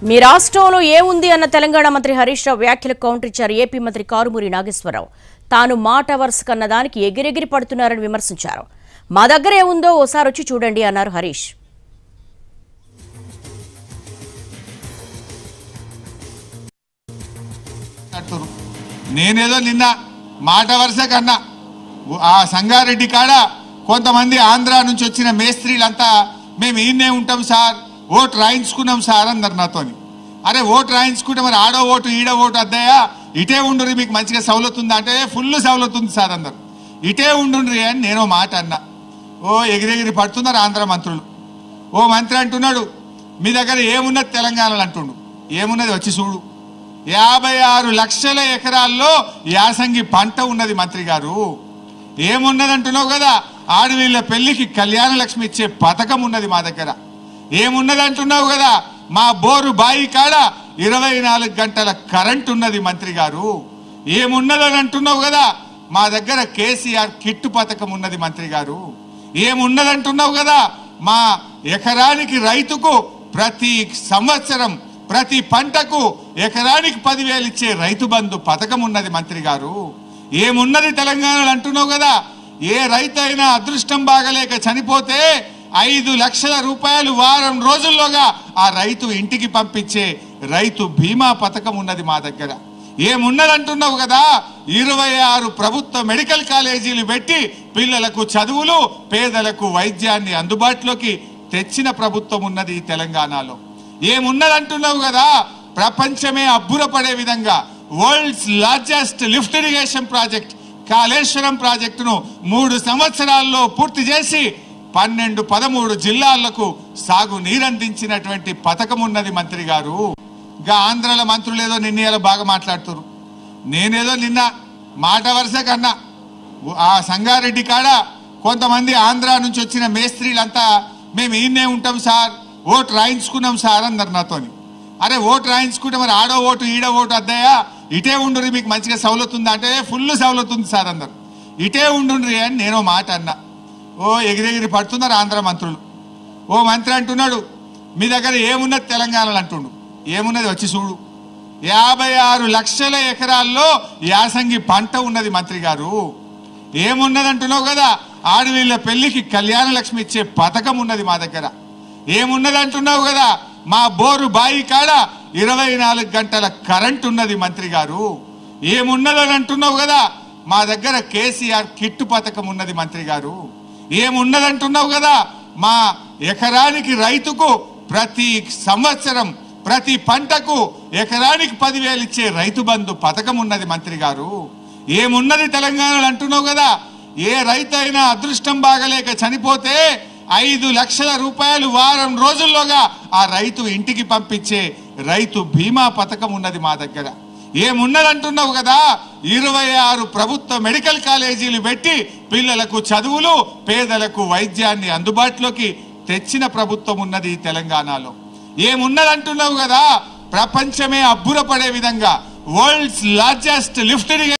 మీ రాష్ట్రంలో ఏముంది అన్న తెలంగాణ మంత్రి హరీష్ రావు వ్యాఖ్యలకు కౌంటర్ ఇచ్చారు ఏపీ మంత్రి కారుమూరి నాగేశ్వరరావు తాను మాట వరుస కన్నదానికి ఎగిరెగిరి పడుతున్నారని విమర్శించారు మా దగ్గర ఏముందో ఓసారి వచ్చి చూడండి అన్నారు హరీష్ అంటున్నారు. నేనేదో నిన్న మాట వరుస కన్నా ఆ సంగారెడ్డి కాడ కొంతమంది ఆంధ్ర నుంచి వచ్చిన మేస్త్రీలంతా మేము ఈయనే ఉంటాం సార్ ఓటు రాయించుకున్నాం సార్ అన్నారు నాతోని అరే ఓటు రాయించుకుంటే మరి ఆడో ఓటు ఈడ ఓటు అద్దయ్యా ఇటే ఉండుర్రి మీకు మంచిగా సౌలత్ ఉందా అంటే ఫుల్ సౌలత్ ఉంది సార్ అన్నారు ఇటే ఉండుండ్రి అని నేను మాట అన్నా ఓ ఎగిరెగిరి పడుతున్నారు ఆంధ్ర మంత్రులు ఓ మంత్రి అంటున్నాడు మీ దగ్గర ఏమున్నది తెలంగాణలో అంటుండు ఏమున్నది వచ్చి చూడు యాభై ఆరు లక్షల ఎకరాల్లో యాసంగి పంట ఉన్నది మంత్రి గారు ఏమున్నది అంటున్నావు కదా ఆడవీళ్ళ పెళ్లికి కళ్యాణ లక్ష్మి ఇచ్చే పథకం ఉన్నది మా దగ్గర ఏమున్నది అంటున్నావు కదా మా బోరు బాయి కాడ ఇరవై నాలుగు గంటల కరెంట్ ఉన్నది మంత్రి గారు ఏమున్నదని అంటున్నావు కదా మా దగ్గర కేసీఆర్ కిట్టు పథకం ఉన్నది మంత్రి గారు ఏమున్నదంటున్నావు కదా మా ఎకరానికి రైతుకు ప్రతి సంవత్సరం ప్రతి పంటకు ఎకరానికి పదివేలు ఇచ్చే రైతు బంధు పథకం ఉన్నది మంత్రి గారు ఏమున్నది తెలంగాణలో అంటున్నావు కదా ఏ రైతు అయినా అదృష్టం బాగలేక చనిపోతే ఐదు లక్షల రూపాయలు వారం రోజుల్లోగా ఆ రైతు ఇంటికి పంపించే రైతు బీమా పథకం ఉన్నది మా దగ్గర ఏమున్నదంటున్నావు కదా ఇరవై ఆరు ప్రభుత్వ మెడికల్ కాలేజీలు పెట్టి పిల్లలకు చదువులు పేదలకు వైద్యాన్ని అందుబాటులోకి తెచ్చిన ప్రభుత్వం ఉన్నది ఈ తెలంగాణలో ఏమున్నదంటున్నావు కదా ప్రపంచమే అబ్బురపడే విధంగా world's largest lift irrigation project Kaleshwaram ప్రాజెక్టును మూడు సంవత్సరాల్లో పూర్తి చేసి పన్నెండు పదమూడు జిల్లాలకు సాగు నీరందించినటువంటి పథకం ఉన్నది మంత్రి గారు ఇంకా ఆంధ్రాల మంత్రులు ఏదో నిన్న బాగా మాట్లాడుతున్నారు నేనేదో నిన్న మాట వరుస కన్నా ఆ సంగారెడ్డి కాడ కొంతమంది ఆంధ్ర నుంచి వచ్చిన మేస్త్రీలంతా మేము ఈయనే ఉంటాం సార్ ఓటు రాయించుకున్నాం సార్ అన్నారు నాతోని అరే ఓటు రాయించుకుంటే మరి ఆడో ఓటు ఈడ ఓటు అద్దయ్యా ఇటే ఉండుర్రి మీకు మంచిగా సౌలత్ ఉందా అంటే ఫుల్ సౌలత్ ఉంది సార్ అన్నారు ఇటే ఉండుండ్రి అని నేను మాట అన్నా ఓ ఎగిరెగిరి పడుతున్నారు ఆంధ్ర మంత్రులు ఓ మంత్రి అంటున్నాడు మీ దగ్గర ఏమున్నది తెలంగాణలో అంటుండు ఏమున్నది వచ్చి చూడు యాభై ఆరు లక్షల ఎకరాల్లో యాసంగి పంట ఉన్నది మంత్రి గారు ఏమున్నది అంటున్నావు కదా ఆడవీళ్ళ పెళ్లికి కళ్యాణ లక్ష్మి ఇచ్చే పథకం ఉన్నది మా దగ్గర ఏమున్నది అంటున్నావు కదా మా బోరు బాయి కాడ ఇరవై నాలుగు గంటల కరెంట్ ఉన్నది మంత్రి గారు ఏమున్నదని అంటున్నావు కదా మా దగ్గర కేసీఆర్ కిట్టు పథకం ఉన్నది మంత్రి గారు ఏమున్నదంటున్నావు కదా మా ఎకరానికి రైతుకు ప్రతి సంవత్సరం ప్రతి పంటకు ఎకరానికి పదివేలు ఇచ్చే రైతు బంధు పథకం ఉన్నది మంత్రి గారు ఏమున్నది తెలంగాణలో అంటున్నావు కదా ఏ రైతు అయినా అదృష్టం బాగలేక చనిపోతే ఐదు లక్షల రూపాయలు వారం రోజుల్లోగా ఆ రైతు ఇంటికి పంపించే రైతు బీమా పథకం ఉన్నది మా దగ్గర ఏమున్నదంటున్నావు కదా ఇరవై ఆరు ప్రభుత్వ మెడికల్ కాలేజీలు పెట్టి పిల్లలకు చదువులు పేదలకు వైద్యాన్ని అందుబాటులోకి తెచ్చిన ప్రభుత్వం ఉన్నది ఈ తెలంగాణలో ఏమున్నదంటున్నావు కదా ప్రపంచమే అబ్బురపడే విధంగా వరల్డ్స్ లార్జెస్ట్ లిఫ్ట్ ఇరిగేషన్